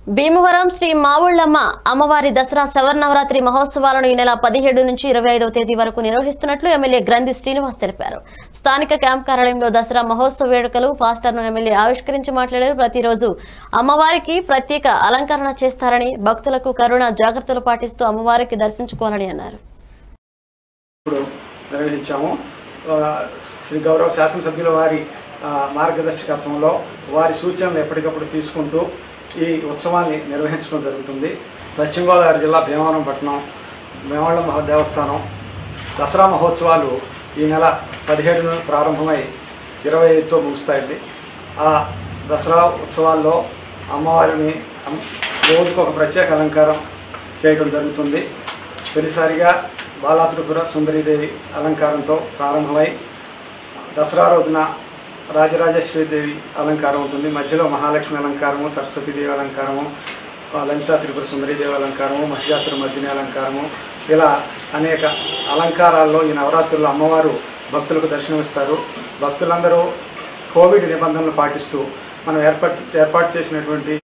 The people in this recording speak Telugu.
భీమవరం శ్రీ మావుళ్ళమ్మ అమ్మవారి దసరా శవన్నవరాత్రి మహోత్సవాలను ఈ నెల పదిహేడు నుంచి ఇరవై ఐదవ తేదీ వరకు నిర్వహిస్తున్నట్లు ఎమ్మెల్యే గ్రంథి శ్రీనివాస్ తెలిపారు స్థానిక క్యాంప్ కార్యాలయంలో దసరా మహోత్సవ వేడుకలు పాస్టర్ను ఎమ్మెల్యే ఆవిష్కరించి మాట్లాడారు ప్రతిరోజు అమ్మవారికి ప్రత్యేక అలంకరణ చేస్తారని భక్తులకు కరుణ జాగ్రత్తలు పాటిస్తూ అమ్మవారికి దర్శించుకోవాలని అన్నారు ఇప్పుడు నిర్వహించాము ఆ, శ్రీ గౌరవ శాసనసభ్యుల వారి ఆ, మార్గదర్శకత్వంలో వారి సూచనలు ఎప్పటికప్పుడు తీసుకుంటూ ఈ ఉత్సవాన్ని నిర్వహించడం జరుగుతుంది పశ్చిమ గోదావరి జిల్లా భీమవరం పట్టణం భీమవరం మహా దేవస్థానం దసరా మహోత్సవాలు ఈ నెల పదిహేడున ప్రారంభమై ఇరవై ఐదుతో ముగుస్తాయండి ఆ దసరా ఉత్సవాల్లో అమ్మవారిని అమ్- రోజుకు ఒక ప్రత్యేక అలంకారం చేయడం జరుగుతుంది తొలిసారిగా బాలాత్రిపుర సుందరీదేవి అలంకారంతో ప్రారంభమై దసరా రోజున రాజరాజేశ్వరీదేవి అలంకారం ఉంటుంది మధ్యలో మహాలక్ష్మి అలంకారము సరస్వతీదేవి అలంకారము ఆ, లలితా త్రిపుర సుందరీదేవి అలంకారము మహిషాసుర మర్దిని అలంకారము ఇలా అనేక అలంకారాల్లో ఈ నవరాత్రుల్లో అమ్మవారు భక్తులకు దర్శనమిస్తారు భక్తులందరూ కోవిడ్ నిబంధనలు పాటిస్తూ మనం ఏర్పాటు ఏర్పాటు చేసినటువంటి